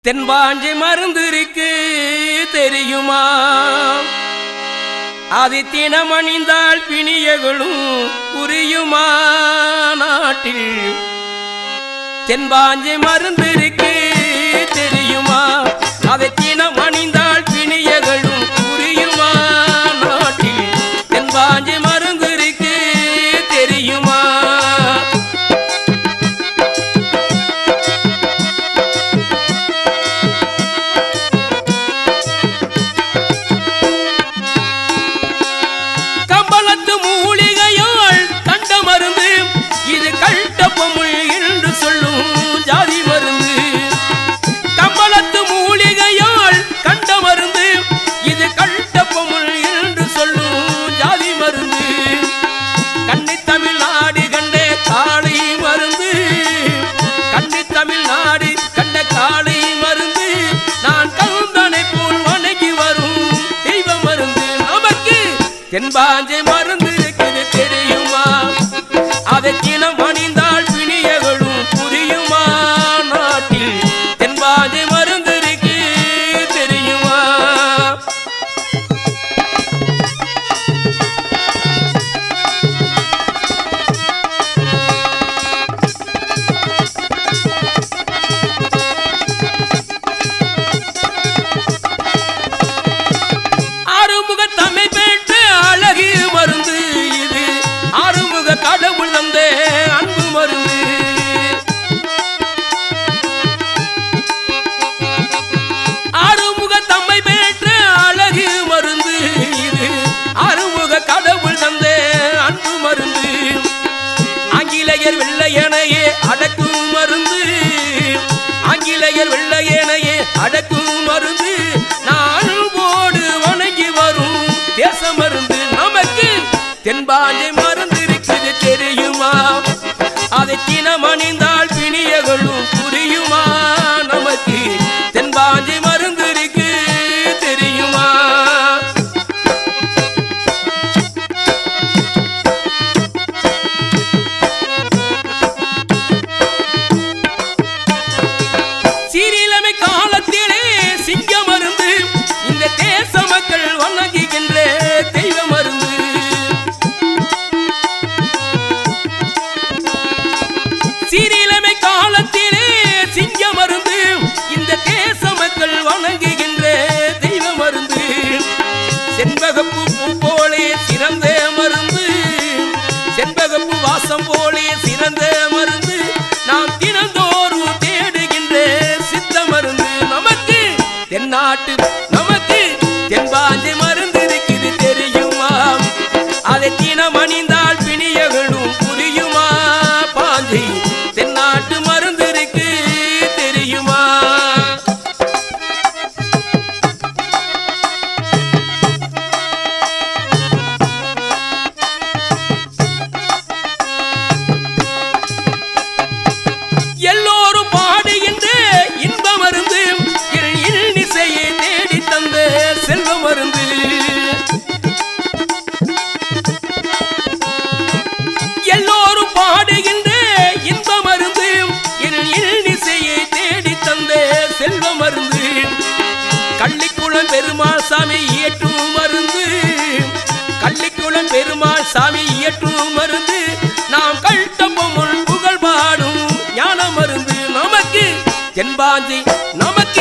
தென்பாஞ்சி மருந்து இருக்கு தெரியுமா அது தினமணிந்தால் பிணியகளும் புரியுமா நாட்டில் தென்பாஞ்சி மருந்து இருக்கு தெரியுமா அதை தினம் அணிந்தால் பிணியகளும் புரியுமா நாட்டில் தென்பாஞ்சி மருந்து இருக்கு தெரியுமா கம்பளத்து மூலிகையால் கண்ட மருந்து இது கட்ட பொம்மை என்று சொல்லும் ஜாதி மருந்து கம்பளத்து மூலிகையால் கண்ட மருந்து இது கட்ட பொம்மை என்று சொல்லும் ஜாதி மருந்து கண்ணி தமிழ்நாடு கண்ட காளை மருந்து கண்ணி தமிழ்நாடு கண்ட காளை மருந்து நான் கவுந்தனை போல் வணங்கி வரும் தெய்வ மருந்து நமக்கு தென்பாஞ்சை மருந்து இருக்குது தெரியுமா அதை தினம் அணிந்தால் பிணியகளும் புரியுமா நாட்டில் தென்பாஞ்சை மருந்து இருக்கு தெரியுமா ஆறுமுக தம்மை பெற்று அழகு மருந்து இது ஆறுமுக கடவுள் தந்த அன்பு மருந்து ஆறுமுக தம்மை பெற்று அழகு மருந்து இது ஆறுமுக கடவுள் தந்த அன்பு மருந்து ஆங்கிலேயர் வெள்ளையனையே அடக்கும் மருந்து ஆங்கிலேயர் வெள்ளையனையே அடக்கும் மருந்து நான் போடு வணங்கி வரும் தேச மருந்து நமக்கு தென்பாஞ்சை மருந்து இருக்குது தெரியுமா அதை தினம் அணிந்தால் பிணியகளும் புரியுமா நமக்கு தென்பாஞ்சை மருந்து இருக்கு தெரியுமா சீரிலமை காலத்திலே சிங்க மருந்து இந்த தேச மக்கள் வணங்குகின்ற தெய்வ மருந்து சீரிலமை காலத்திலே சிங்க மருந்து இந்த தேச மக்கள் வணங்குகின்ற தெய்வ மருந்து செண்பகப்பு பூ போலே சிறந்த மருந்து செண்பகப்பு வாசம் போலே சிறந்த மருந்து நாம் தினந்தோறும் தேடுகின்ற சித்த மருந்து நமக்கு தென்னாட்டு நமக்கு தென்பாஞ்சை மருந்து இருக்குது தெரியுமா அதை தினம் அணிந்தால் பிணியகளும் புரியுமா பாஞ்சை தென்னாட்டு மருந்து இருக்கு தெரியுமா எல்லோரும் பாடுகின்ற இன்ப மருந்து என் இன்னிசையை தேடி தந்த செல்வ மருந்து எல்லோரும் பாடுகின்ற இன்ப மருந்து என் இன்னிசையை தேடி தந்த செல்வ மருந்து கள்ளிக்குளம் பெருமாள் சாமி இயற்றும் மருந்து கள்ளிக்குளம் பெருமாள் சாமி இயற்றும் மருந்து நாம் கழ்த்தப்பொம்முள் புகழ் பாடும் ஞான மருந்து நமக்கு தென்பாஞ்சி நமக்கு